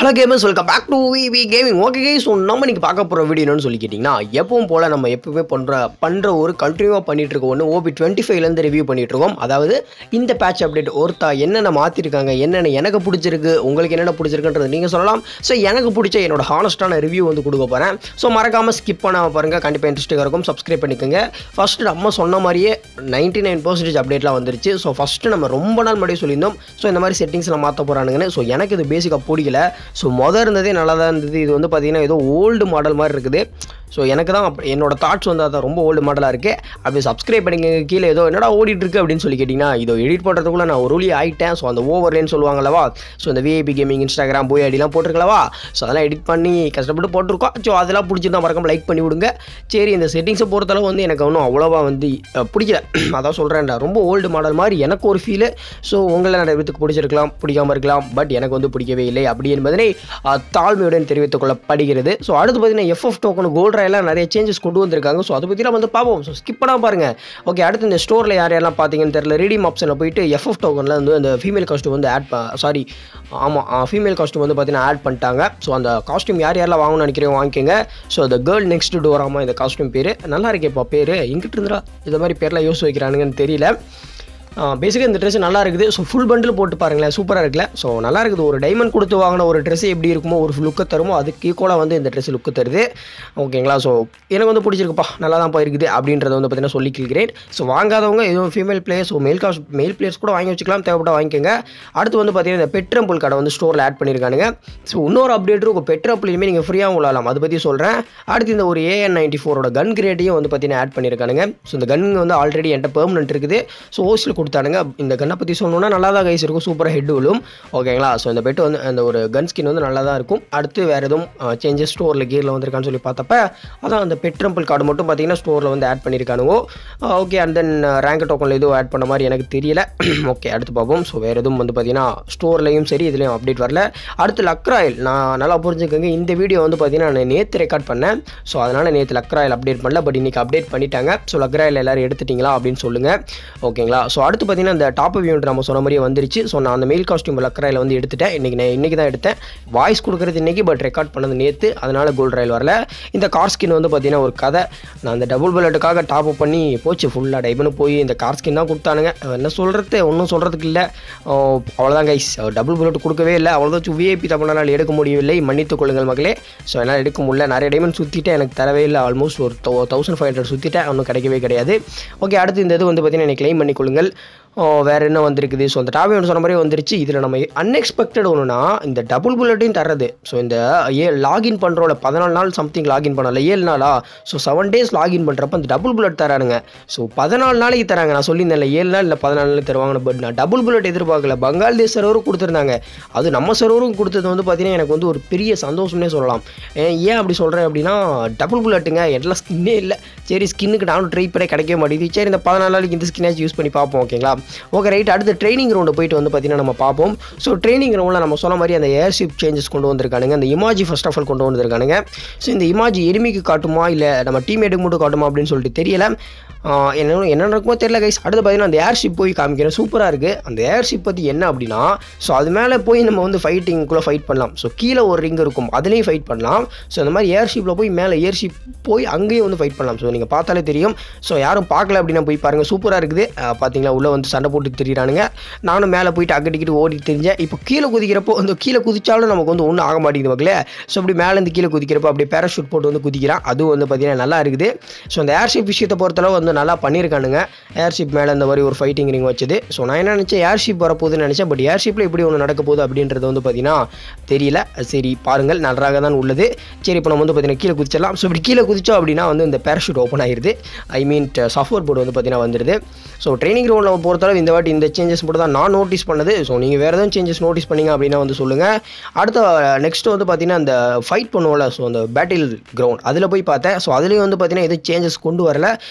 hello gamers welcome back to V V gaming okay so நம்ம இன்னைக்கு பார்க்க போகிற வீடியோ என்னன்னு சொல்லி கேட்டிங்கன்னா எப்பவும் போல் நம்ம எப்பவுமே பண்ணுற பண்ணுற ஒரு கண்டினியூவாக பண்ணிட்டு இருக்க ஒன்று ஓபி டுவெண்ட்டி ஃபைவ்லேருந்து ரிவ்யூ பண்ணிட்டு இருக்கோம் அதாவது இந்த பேட்ச் அப்டேட் ஒருத்தா என்னென்ன மாற்றிருக்காங்க என்னென்ன எனக்கு பிடிச்சிருக்கு உங்களுக்கு என்னென்ன பிடிச்சிருக்குன்றது நீங்கள் சொல்லலாம் ஸோ எனக்கு பிடிச்ச என்னோட ஹானஸ்டான ரிவ்யூ வந்து கொடுக்க போகிறேன் ஸோ மறக்காமல் ஸ்கிப் பண்ணாமல் பாருங்கள் கண்டிப்பாக இன்ட்ரெஸ்டிங்காக இருக்கும் சப்ஸ்கிரைப் பண்ணிக்கோங்க ஃபஸ்ட்டு நம்ம சொன்ன மாதிரியே நைன்ட்டி நைன் பர்சன்டேஜ் அப்டேட்லாம் வந்துருச்சு ஸோ ஃபஸ்ட்டு நம்ம ரொம்ப நாள் முன்னாடியே சொல்லியிருந்தோம் ஸோ இந்த மாதிரி செட்டிங்ஸ்லாம் மாற்ற போகிறானுங்கன்னு ஸோ எனக்கு இது பேசிக்காக பிடிக்கல ஸோ மொதல் இருந்ததே நல்லா தான் இருந்தது இது வந்து பார்த்தீங்கன்னா ஏதோ ஓல்டு மாடல் மாதிரி இருக்குது ஸோ எனக்கு தான் அப்ப- என்னோட தாட்ஸ் வந்து அதான் ரொம்ப ஓல்டு மாடலாக இருக்குது அப்படி சப்ஸ்கிரைப் பண்ணிங்க கீழே ஏதோ என்னடா ஓடிட்டு இருக்கு அப்படின்னு சொல்லி கேட்டிங்கன்னா இதோ எடிட் பண்ணுறதுக்குள்ள நான் ஒரு வழி ஆகிட்டேன் ஸோ அந்த ஓவர்லேன்னு சொல்லுவாங்களவா ஸோ இந்த விஐபி கேமிங் இன்ஸ்டாகிராம் போய் ஐடிலாம் போட்டிருக்கலவா ஸோ அதெல்லாம் எடிட் பண்ணி கஷ்டப்பட்டு போட்டிருக்கோம் ஸோ அதெல்லாம் பிடிச்சிருந்தா மறக்காம லைக் பண்ணி விடுங்க சரி இந்த செட்டிங்ஸை பொறுத்தளவு வந்து எனக்கு ஒன்றும் அவ்வளோவா வந்து அஹ், பிடிக்கல அதான் சொல்கிறேன்டா ரொம்ப ஓல்டு மாடல் மாதிரி எனக்கு ஒரு ஃபீலு ஸோ உங்களை நிறைய பேத்துக்கு பிடிச்சிருக்கலாம் பிடிக்காம இருக்கலாம் பட் எனக்கு வந்து பிடிக்கவே இல்லை அப்படி என்பதனை அஹ், தாழ்மையுடன் தெரிவித்துக் கொள்ளப்படுகிறது ஸோ அடுத்து பார்த்தீங்கன்னா எஃப்எஃப் டோக்கன் கோல்ட் எல்லாம் நிறைய சேஞ்சஸ் கொண்டு வந்திருக்காங்க ஸோ அதை பற்றிலாம் வந்து பார்ப்போம் ஸோ ஸ்கிப் பண்ணாம பாருங்க ஓகே அடுத்து இந்த ஸ்டோரில் யார் யாரெல்லாம் பார்த்தீங்கன்னு தெரியல ரீடிம் ஆப்ஷனில் போயிட்டு எஃப்எஃப் டோக்கனில் வந்து அந்த ஃபீமேல் காஸ்ட்யூம் வந்து ஆட் சாரி ஆமாம் ஃபீமேல் காஸ்ட்யூம் வந்து பார்த்தீங்கன்னா ஆட் பண்ணிட்டாங்க ஸோ அந்த காஸ்ட்யூம் யார் யாரெல்லாம் வாங்கணும்னு நினைக்கிறீங்க வாங்கிக்கோங்க ஸோ அந்த கேர்ள் நெக்ஸ்ட் டோராமா இந்த காஸ்ட்யூம் பேர் நல்லா இருக்கேப்பா பேர் எங்கிட்ட இருந்துடா இந்த மாதிரி பேர்லாம் யோசிச்சு வைக்கிறானுங்கன்னு தெரியல பேசிக்காக இந்த ட்ரெஸ் நல்லா இருக்குது ஸோ ஃபுல் பண்டில் போட்டு பாருங்களேன் சூப்பராக இருக்குல்ல ஸோ நல்லா இருக்குது ஒரு டைமண்ட் கொடுத்து வாங்கின ஒரு ட்ரெஸ் எப்படி இருக்குமோ ஒரு லுக்கை தருமோ அதுக்கு ஈக்குவலாக வந்து இந்த ட்ரெஸ் லுக்கு தருது ஓகேங்களா ஸோ எனக்கு வந்து பிடிச்சிருக்குப்பா நல்லா தான் போயிருக்குது அப்படின்றத வந்து பார்த்தீங்கன்னா சொல்லி கிள்கிறேன் ஸோ வாங்காதவங்க எதுவும் female players so male cast male players கூட வாங்கி வச்சுக்கலாம் தேவைப்பட்ட வாங்கிக்கோங்க அடுத்து வந்து பார்த்தீங்கன்னா இந்த பெட்ரம்பிள் கடை வந்து ஸ்டோரில் ஆட் பண்ணியிருக்கானுங்க ஸோ இன்னொரு அப்டேட் இருக்கும் பெட்ரம்பிள் இனிமேல் நீங்கள் ஃப்ரீயாக உள்ளலாம் அதை பற்றி சொல்கிறேன் அடுத்து இந்த ஒரு ஏஎன் நைன்டி ஃபோரோட கன் கிரேட்டையும் வந்து பார்த்தீங்கன்னா ஆட் பண்ணியிருக்கானுங்க ஸோ இந்த கன் வந்து ஆல்ரெடி என்கிட்ட பெர்மனெண்ட் இருக்குது ஸோ ஓசில் கொடுத்தானுங்க இந்த கன்னை பற்றி சொல்லணும்னா நல்லா தான் கைஸ் இருக்கும் சூப்பராக ஹெட் விழும் ஓகேங்களா ஸோ இந்த பெட் வந்து அந்த ஒரு கன் ஸ்கின் வந்து நல்லா தான் இருக்கும் அடுத்து வேறு எதுவும் சேஞ்சஸ் ஸ்டோரில் கீரில் வந்திருக்கான்னு சொல்லி பார்த்தப்ப அதான் அந்த பெட்ரம்பிள் கார்டு மட்டும் பார்த்தீங்கன்னா ஸ்டோரில் வந்து ஆட் பண்ணியிருக்கானுங்க ஓகே அண்ட் தென் ரேங்க் டோக்கனில் எதுவும் ஆட் பண்ண மாதிரி எனக்கு தெரியல ஓகே அடுத்து பார்ப்போம் ஸோ வேறு எதுவும் வந்து பார்த்தீங்கன்னா ஸ்டோர்லையும் சரி இதுலேயும் அப்டேட் வரல அடுத்து லக்ராயில் நான் நல்லா புரிஞ்சுக்கோங்க இந்த வீடியோ வந்து பார்த்தீங்கன்னா நான் நேற்று ரெக்கார்ட் பண்ணேன் ஸோ அதனால் நேற்று லக்ராயில் அப்டேட் பண்ணல பட் இன்றைக்கி அப்டேட் பண்ணிட்டாங்க ஸோ லக்ராயில் எல்லாரும் எடுத்துட்டிங்களா அப்படின்னு சொல்லுங்கள் ஓகேங்களா ஸோ அடுத்து பார்த்தீங்கன்னா இந்த டாப் வியூன்ற நம்ம சொன்ன மாதிரியே வந்துருச்சு ஸோ நான் அந்த மெயில் காஸ்டியூம் லக்ராயில் வந்து எடுத்துட்டேன் இன்றைக்கி நான் இன்றைக்கி தான் எடுத்தேன் வாய்ஸ் கொடுக்குறது இன்றைக்கி பட் ரெக்கார்ட் பண்ணது நேற்று அதனால் கோல்ட் ராயில் வரல இந்த கார் ஸ்கின் வந்து பார்த்தீங்கன்னா ஒரு கதை நான் அந்த டபுள் புல்லட்டுக்காக டாப் அப் பண்ணி போச்சு ஃபுல்லாக டைப்னு போய் இந்த கார் ஸ்கின் தான் கொடுத்தானுங்க என்ன சொல்கிறது ஒன்றும் சொல்கிறதுக்கு இல்லை அவ்வளோதான் கைஸ் டபுள் புல்லட் கொடுக்கவே இல்லை அவ்வளோதான் விஐபி தமிழ்நாள் எடுக்க முடியவில்லை மன்னித்துக் கொள்ளுங்கள் மக்களே ஸோ என்னால் எடுக்க முடியல நிறைய டைமண்ட் சுற்றிட்டு எனக்கு தரவே இல்லை ஆல்மோஸ்ட் ஒரு தௌசண்ட் ஃபைவ் ஹண்ட்ரட் சுற்றிட்டேன் ஒன்றும் கிடைக்கவே கிடையாது ஓகே அடுத்து இந்த இது வந்து பார்த்தீங்கன்னா எனக்கு க்ளைம் பண்ணிக்கொள்ளுங்கள் ஓ, வேற என்ன வந்திருக்குது ஸோ அந்த டாபி ஒன்று சொன்ன மாதிரி வந்துருச்சு இதில் நம்ம அன்எக்ஸ்பெக்டட் ஒன்றுனா இந்த டபுள் புல்லட்டையும் தர்றது ஸோ இந்த ஏ லாகின் பண்ணுறோம்ல பதினாலு நாள் சம்திங் லாகின் பண்ணல ஏழு நாளா ஸோ செவன் டேஸ் லாகின் பண்ணுறப்ப அந்த டபுள் புல்லட் தரானுங்க ஸோ பதினாலு நாளைக்கு தராங்க நான் சொல்லியிருந்தேன்ல ஏழு நாள் இல்லை பதினாலு நாள் தருவாங்க பட் நான் டபுள் புல்லட் எதிர்பார்க்கல பங்காளதேஷ் சர்வரும் கொடுத்துருந்தாங்க அது நம்ம சர்வரும் கொடுத்தது வந்து பார்த்தீங்கன்னா எனக்கு வந்து ஒரு பெரிய சந்தோஷம்னே சொல்லலாம் ஏன் ஏன் அப்படி சொல்கிறேன் அப்படின்னா டபுள் புல்லட்டுங்க எல்லாம் ஸ்கின்னே இல்லை சரி ஸ்கின்னுக்கு நானும் ட்ரை பண்ண கிடைக்கவே மாட்டேங்குது சரி இந்த பதினாலு நாளைக்கு இந்த ஸ்கின்னாச்சும் யூஸ் பண்ணி பார்ப்போம் ஓகேங்களா ஓகே ரைட் அடுத்து ட்ரைனிங் ரவுண்டு போயிட்டு வந்து பார்த்தீங்கன்னா நம்ம பார்ப்போம் ஸோ ட்ரைனிங் ரவுண்டில் நம்ம சொன்ன மாதிரி அந்த ஏர்ஷிப் சேஞ்சஸ் கொண்டு வந்திருக்கானுங்க அந்த இமாஜி ஃபர்ஸ்ட் ஆஃப் ஆல் கொண்டு வந்திருக்கானுங்க ஸோ இந்த இமாஜி எனிமிக்கு காட்டுமா இல்லை நம்ம டீம்மேட்டுக்கு மட்டும் காட்டுமா அப்படின்னு சொல்லிட்டு தெரியல ஆஹ் என்ன என்ன நடக்குமோ தெரியல கைஸ் அடுத்து பார்த்தீங்கன்னா அந்த ஏர்ஷிப் போய் காமிக்கிறேன் சூப்பராக இருக்குது அந்த ஏர்ஷிப் பற்றி என்ன அப்படின்னா ஸோ அது மேலே போய் நம்ம வந்து ஃபைட்டிங்குள்ளே ஃபைட் பண்ணலாம் ஸோ கீழே ஒரு ரிங் இருக்கும் அதுலேயும் ஃபைட் பண்ணலாம் ஸோ அந்த மாதிரி ஏர்ஷிப்பில் போய் மேலே ஏர்ஷிப் போய் அங்கேயும் வந்து ஃபைட் பண்ணலாம் ஸோ நீங்கள் பார்த்தாலே தெரியும் ஸோ யாரும் பார்க்கல அப்படின்னா போய் பாருங்கள் சூப்பராக இருக்குது ஆஹ் பார்த்தீங்களா உள்ளே வந்து சண்டை போட்டு தெரியுறானுங்க நானும் மேலே போயிட்டு அக்கடிக்கிட்டு ஓடி தெரிஞ்சேன் இப்போ கீழே குதிக்கிறப்போ அந்த கீழே குதிச்சாலும் நமக்கு வந்து ஒன்றும் ஆக மாட்டேங்குது மக்களே ஸோ அப்படி மேலேருந்து கீழே குதிக்கிறப்போ அப்படியே பேராஷூட் போட்டு வந்து குதிக்கிறான் அதுவும் வந்து பார்த்தீங்கன்னா நல்லா இருக்குது ஸோ அந்த ஏர்ஷிப் விஷயத்தை பொறுத்தளவு வந்து நல்லா பண்ணியிருக்கானுங்க ஏர்ஷிப் மேலே இந்த மாதிரி ஒரு ஃபைட்டிங் ரிங் வச்சது ஸோ நான் என்ன நினச்சேன் ஏர்ஷிப் வரப்போகுதுன்னு நினச்சேன் பட் ஏர்ஷிப்பில் இப்படி ஒன்று நடக்க போகுது அப்படின்றது வந்து பார்த்தீங்கன்னா தெரியல சரி பாருங்கள் நன்றாக தான் உள்ளது சரி இப்போ நம்ம வந்து பார்த்தீங்கன்னா கீழே குதிச்சிடலாம் ஸோ இப்படி கீழே குதிச்சோம் அப்படின்னா வந்து இந்த பேராஷூட் ஓப்பன் ஆயிருது ஐ மீன் சாஃப்ட்வேர் போர்டு வந்து பார்த்தீங்கன்னா வந்துடுது ஸோ ட்ரைனிங் ரவுண்டில் பொறுத்தளவு இந்த வாட்டி இந்த சேஞ்சஸ் மட்டும் தான் நான் நோட்டீஸ் பண்ணது ஸோ நீங்கள் வேறு எதுவும் சேஞ்சஸ் நோட்டீஸ் பண்ணீங்க அப்படின்னா வந்து சொல்லுங்கள் அடுத்த நெக்ஸ்ட் வந்து பார்த்தீங்கன்னா அந்த ஃபைட் பண்ணுவோம்ல ஸோ அந்த பேட்டில் கிரவுண்ட் அதில் போய் பார்த்தேன் ஸோ அதுலேயும் வந்து பார்த்தீங்கன்னா எதுவும் சேஞ்சஸ் கொண்டு வரல பட் அதில்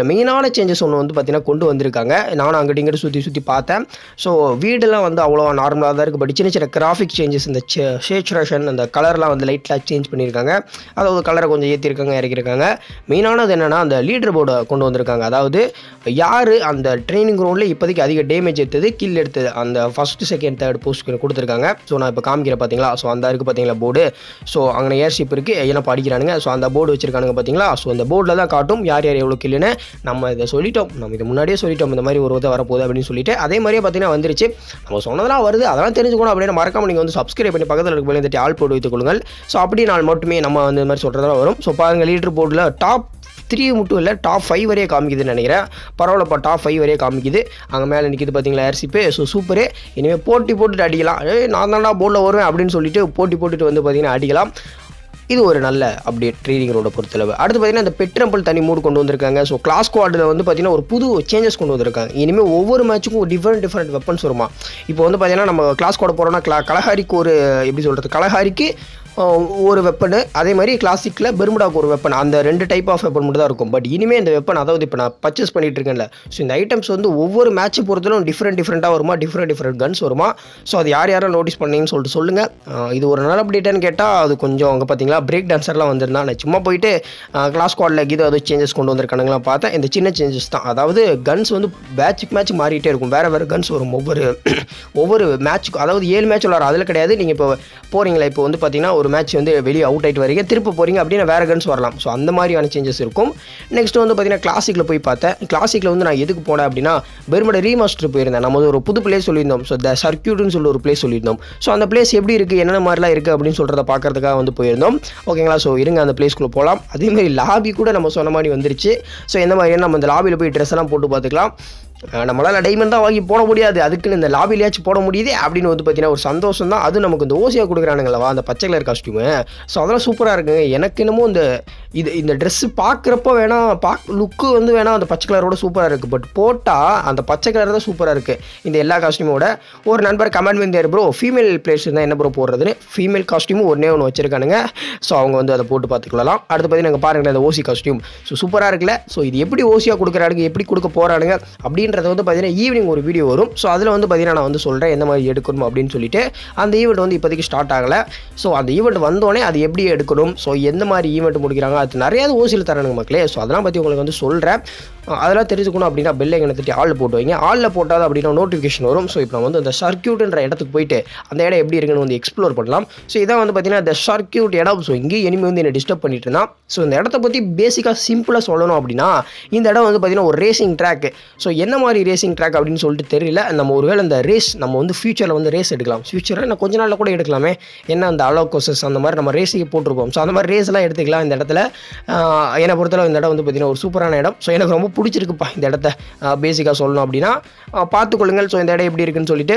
மெயினான சேஞ்சஸ் ஒன்று வந்து பார்த்தீங்கன்னா கொண்டு வந்திருக்காங்க நானும் அங்கிட்ட இங்கிட்ட சுற்றி சுற்றி பார்த்தேன் ஸோ வீடெல்லாம் வந்து அவ்வளோ நார்மலாக தான் இருக்குது பட் சின்ன சின்ன கிராஃபிக் சேஞ்சஸ் இந்த சேச்சுரேஷன் அந்த கலர்லாம் வந்து லைட்லாம் சேஞ்ச் பண்ணியிருக்காங்க அதாவது கலரை கொஞ்சம் ஏற்றிருக்காங்க இறக்கியிருக்காங்க மெயினானது என்னென்னா அந்த லீடர் போர்டை கொண்டு வந்திருக்காங்க அதாவது யார் அந்த ட்ரைனிங் கிரவுண்டில் இப்போதைக்கு அதிக டேமேஜ் எடுத்தது கில் எடுத்தது அந்த ஃபஸ்ட்டு செகண்ட் தேர்ட் போஸ்ட் கொடுத்துருக்காங்க ஸோ நான் இப்போ காமிக்கிறேன் பார்த்தீங்களா ஸோ அந்த இருக்குது பார்த்தீங்களா போர்டு ஸோ அங்கே ஏர்ஷிப் இருக்குது என்ன படிக்கிறானுங்க ஸோ அந்த போர்டு வச்சிருக்கானுங்க பார்த்தீங்களா ஸோ அந்த போர்டில் தான் காட்டும் யார் யார் எவ்வளோ கில்லுன்னு நம்ம இதை சொல்லிட்டோம் நம்ம இதை முன்னாடியே சொல்லிட்டோம் இந்த மாதிரி ஒரு உதவி வரப்போகுது அப்படின்னு சொல்லிட்டு அதே மாதிரியே பார்த்தீங்கன்னா வந்துருச்சு நம்ம சொன்னதெல்லாம் வருது அதெல்லாம் தெரிஞ்சுக்கணும் அப்படின்னு மறக்காம நீங்கள் வந்து சப்ஸ்கிரைப் பண்ணி பக்கத்தில் இருக்க போய் இந்த ஆள் போட்டு வைத்துக் கொள்ளுங்கள் ஸோ அப்படி நாள் மட்டுமே நம்ம வந்து இந்த மாதிரி சொல்கிறதெல்லாம் வரும் ஸோ பாருங்கள் லீடர் போர்டில் டாப் த்ரீ மட்டும் இல்லை டாப் ஃபைவ் வரையே காமிக்குதுன்னு நினைக்கிறேன் பரவாயில்லப்பா டாப் ஃபைவ் வரையே காமிக்குது அங்கே மேலே நிற்கிது பார்த்தீங்களா ஏர்சிப்பு ஸோ சூப்பரு இனிமேல் போட்டி போட்டுட்டு அடிக்கலாம் ஏய் நான் தான்டா போர்டில் வருவேன் அப்படின்னு சொல்லிட்டு போட்டி போட்டுட்டு வந்து பார்த்தீங்கன்னா அடிக்கலாம் இது ஒரு நல்ல அப்டேட் ட்ரீடிங் ரோட பொறுத்தளவு அடுத்து பார்த்தீங்கன்னா இந்த பெட்ரம்பிள் தனி மூடு கொண்டு வந்திருக்காங்க ஸோ கிளாஸ் குவாடில் வந்து பார்த்தீங்கன்னா ஒரு புது சேஞ்சஸ் கொண்டு வந்திருக்காங்க இனிமேல் ஒவ்வொரு மேட்ச்சுக்கும் ஒரு டிஃப்ரெண்ட் டிஃப்ரெண்ட் வெப்பன்ஸ் வருமா இப்போ வந்து பார்த்தீங்கன்னா நம்ம கிளாஸ் குவாட் போகிறோம்னா கிளா கலஹாரிக்கு ஒரு எப்படி சொல்கிறது கலஹாரிக்கு அஹ், ஒரு வெப்பனு அதே மாதிரி கிளாசிக்கில் பெர்முடாக்கு ஒரு வெப்பன் அந்த ரெண்டு டைப் ஆஃப் வெப்பன் மட்டும் தான் இருக்கும் பட் இனிமேல் இந்த வெப்பன் அதாவது இப்போ நான் பர்ச்சேஸ் பண்ணிட்டு இருக்கேன்ல ஸோ இந்த ஐட்டம்ஸ் வந்து ஒவ்வொரு மேட்ச் பொறுத்தலும் டிஃப்ரெண்ட் டிஃப்ரெண்ட்டாக வருமா டிஃப்ரெண்ட் டிஃப்ரெண்ட் கன்ஸ் வருமா ஸோ அது யார் யாரும் நோட்டீஸ் பண்ணீங்கன்னு சொல்லிட்டு சொல்லுங்கள் இது ஒரு நல்ல அப்டேட்டான்னு கேட்டால் அது கொஞ்சம் அங்கே பார்த்தீங்களா பிரேக் டான்சர்லாம் வந்திருந்தா நான் சும்மா போயிட்டு கிளாஸ் ஸ்குவாடில் கீது அது சேஞ்சஸ் கொண்டு வந்திருக்கானுங்களாம் பார்த்தேன் இந்த சின்ன சேஞ்சஸ் தான் அதாவது கன்ஸ் வந்து மேட்ச்சுக்கு மேட்ச் மாறிட்டே இருக்கும் வேறு வேறு கன்ஸ் வரும் ஒவ்வொரு ஒவ்வொரு மேட்ச்சுக்கு அதாவது ஏழு மேட்ச் விளாட்றோம் அதில் கிடையாது நீங்கள் இப்போ போகிறீங்களா இப்போ வந்து பார்த்தீங்கன்னா ஒரு மேட்ச் வந்து வெளியே அவுட் ஆகிட்டு வரீங்க திரும்ப போகிறீங்க அப்படின்னா வேறு கன்ஸ் வரலாம் ஸோ அந்த மாதிரியான சேஞ்சஸ் இருக்கும் நெக்ஸ்ட் வந்து பார்த்தீங்கன்னா கிளாசிக்கில் போய் பார்த்தேன் கிளாசிக்கில் வந்து நான் எதுக்கு போனேன் அப்படின்னா பெருமட ரீமாஸ்டர் போயிருந்தேன் நம்ம வந்து ஒரு புது பிளேஸ் சொல்லியிருந்தோம் ஸோ த சர்க்கியூட்னு சொல்லி ஒரு பிளேஸ் சொல்லியிருந்தோம் ஸோ அந்த பிளேஸ் எப்படி இருக்குது என்னென்ன மாதிரிலாம் இருக்குது அப்படின்னு சொல்கிறத பார்க்கறதுக்காக வந்து போயிருந்தோம் ஓகேங்களா ஸோ இருங்க அந்த பிளேஸ்க்குள்ளே போகலாம் அதேமாதிரி லாபி கூட நம்ம சொன்ன மாதிரி வந்துருச்சு ஸோ எந்த மாதிரி நம்ம இந்த லாபியில் போய் ட்ரெஸ் எல்லாம் போட்டு பார்த்துக்கலாம் அஹ் நம்மளால டைமண்ட் தான் வாங்கி போட முடியாது அதுக்குன்னு இந்த லாபிலையாச்சும் போட முடியுது அப்படின்னு வந்து பார்த்தீங்கன்னா ஒரு சந்தோஷம் தான் அது நமக்கு இந்த ஓசியாக கொடுக்குறானுங்களவா அந்த பச்சை கலர் காஸ்டியூமு ஸோ அதெல்லாம் சூப்பராக இருக்குங்க எனக்கு என்னமோ இந்த இது இந்த ட்ரெஸ்ஸு பார்க்குறப்ப வேணால் பாக் லுக்கு வந்து வேணால் அந்த பச்சை கலரோட சூப்பராக இருக்குது பட் போட்டால் அந்த பச்சை கலர் தான் சூப்பராக இருக்குது இந்த எல்லா காஸ்டியூமோட ஒரு நண்பர் கமெண்ட் பண்ணியார் ப்ரோ ஃபீமேல் பிளேஸ் தான் என்ன ப்ரோ போடுறதுன்னு ஃபீமேல் காஸ்டியூமும் ஒன்றே ஒன்று வச்சிருக்கானுங்க ஸோ அவங்க வந்து அதை போட்டு பார்த்துக்கலாம் அடுத்து பார்த்தீங்கன்னா பாருங்களேன் அந்த ஓசி காஸ்டியூம் ஸோ சூப்பராக இருக்குல்ல ஸோ இது எப்படி ஓசியாக கொடுக்குறானுங்க எப்படி கொடுக்க போகிறானுங்க அப்படின்றத வந்து பார்த்தீங்கன்னா ஈவினிங் ஒரு வீடியோ வரும் ஸோ அதில் வந்து பார்த்தீங்கன்னா நான் வந்து சொல்கிறேன் எந்த மாதிரி எடுக்கணும் அப்படின்னு சொல்லிட்டு அந்த ஈவெண்ட் வந்து இப்போதைக்கு ஸ்டார்ட் ஆகலை ஸோ அந்த ஈவெண்ட் வந்தோடனே அது எப்படி எடுக்கணும் ஸோ எந்த மாதிரி ஈவெண்ட் முடிக்கிறாங்க அது நிறையா ஓசியில் தரானுங்க மக்களே ஸோ அதெல்லாம் பற்றி உங்களுக்கு வந்து சொல்கிறேன் அதெல்லாம் தெரிஞ்சுக்கணும் அப்படின்னா பெல் எங்கே தட்டி ஆளில் போட்டு வைங்க ஆளில் போட்டால் அப்படின்னா நோட்டிஃபிகேஷன் வரும் ஸோ இப்போ நான் வந்து அந்த சர்க்கியூட்ன்ற இடத்துக்கு போயிட்டு அந்த இடம் எப்படி இருக்குன்னு வந்து எக்ஸ்ப்ளோர் பண்ணலாம் ஸோ இதான் வந்து பார்த்தீங்கன்னா இந்த சர்க்கியூட் இடம் ஸோ இங்கேயும் எனிமே வந்து என்னை டிஸ்டர்ப் பண்ணிட்டு இருந்தான் ஸோ இந்த இடத்த பற்றி பேசிக்காக சிம்பிளாக சொல்லணும் அப்படின்னா இந்த இடம் வந்து பார்த்தீங்கன்னா ஒரு ரேசிங் ட்ராக் ஸோ என்ன மாதிரி ரேசிங் ட்ராக் அப்படின்னு சொல்லிட்டு தெரியல நம்ம ஒருவேளை இந்த ரேஸ் நம்ம வந்து ஃபியூச்சரில் வந்து ரேஸ் எடுக்கலாம் ஃபியூச்சரில் நான் கொஞ்ச நாளில் கூட எடுக்கலாமே என்ன அந்த அலோகோசஸ் அந்த மாதிரி நம்ம ரேஸுக்கு போட்டிருப்போம் ஸோ அந்த மாதிரி ரேஸ்லாம் எடுத்துக்கலாம் இந்த இடத்துல ஆஹ் என்னை பொறுத்தளவு இந்த இடம் வந்து பார்த்தீங்கன்னா ஒரு சூப்பரான இடம் ஸோ எனக்கு ரொம்ப பிடிச்சிருக்குப்பா இந்த இடத்த பேசிக்காக சொல்லணும் அப்படின்னா ஆஹ் பார்த்துக்கொள்ளுங்கள் ஸோ இந்த இடம் எப்படி இருக்குன்னு சொல்லிட்டு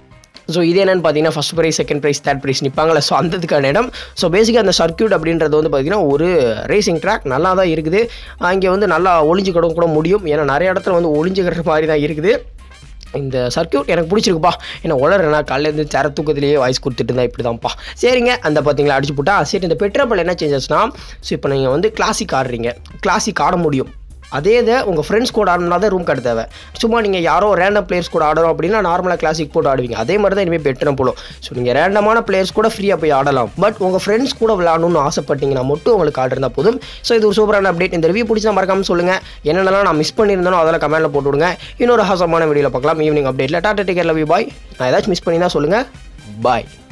ஸோ இது என்னன்னு பார்த்தீங்கன்னா first prize second prize third prize நிற்பாங்களே ஸோ அந்ததுக்கான இடம் ஸோ பேசிக்காக அந்த சர்க்கியூட் அப்படின்றது வந்து பார்த்தீங்கன்னா ஒரு ரேசிங் ட்ராக் நல்லா தான் இருக்குது இங்கே வந்து நல்லா ஒளிஞ்சுக்கிட கூட முடியும் ஏன்னா நிறைய இடத்துல வந்து ஒளிஞ்சுக்கிற மாதிரி தான் இருக்குது இந்த சர்க்கியூட் எனக்கு பிடிச்சிருக்குப்பா என்ன உளறேன்னா காலையிலேருந்து சேர தூக்கத்திலேயே வாய்ஸ் கொடுத்துட்டு இருந்தா இப்படி தான்ப்பா சரிங்க அந்த பார்த்தீங்களா அடிச்சு போட்டா சரி இந்த பெட்ரோல் என்ன சேஞ்சஸ்னா ஸோ இப்போ நீங்கள் வந்து கிளாசிக் ஆடுறீங்க கிளாசிக் ஆட முடியும் அதே இதை உங்கள் ஃப்ரெண்ட்ஸ் கூட ஆடணும்னா தான் ரூம் கார்டு தேவை சும்மா நீங்கள் யாரோ ரேண்டம் பிளேயர்ஸ் கூட ஆடுறோம் அப்படின்னா நார்மலாக கிளாசிக் போட்டு ஆடுவீங்க அதே மாதிரி தான் இனிமேல் பெட்டரும் போலும் ஸோ நீங்கள் ரேண்டமான பிளேயர்ஸ் கூட ஃப்ரீயாக போய் ஆடலாம் பட் உங்கள் ஃப்ரெண்ட்ஸ் கூட விளாடணும்னு ஆசைப்பட்டீங்கன்னா மட்டும் உங்களுக்கு ஆர்டர் இருந்தால் போதும் ஸோ இது ஒரு சூப்பரான அப்டேட் இந்த ரிவ்யூ பிடிச்சா மறக்காம சொல்லுங்கள் என்னென்னலாம் நான் மிஸ் பண்ணியிருந்தானோ அதெல்லாம் கமெண்ட்டில் போட்டு விடுங்க இன்னொரு ஹாசமான வீடியோவில் பார்க்கலாம் ஈவினிங் அப்டேட்டில் டாட்டா டேக்கர் லவ் யூ பாய் நான் ஏதாச்சும் மிஸ் பண்ணி தான் சொல்லுங்கள் பாய்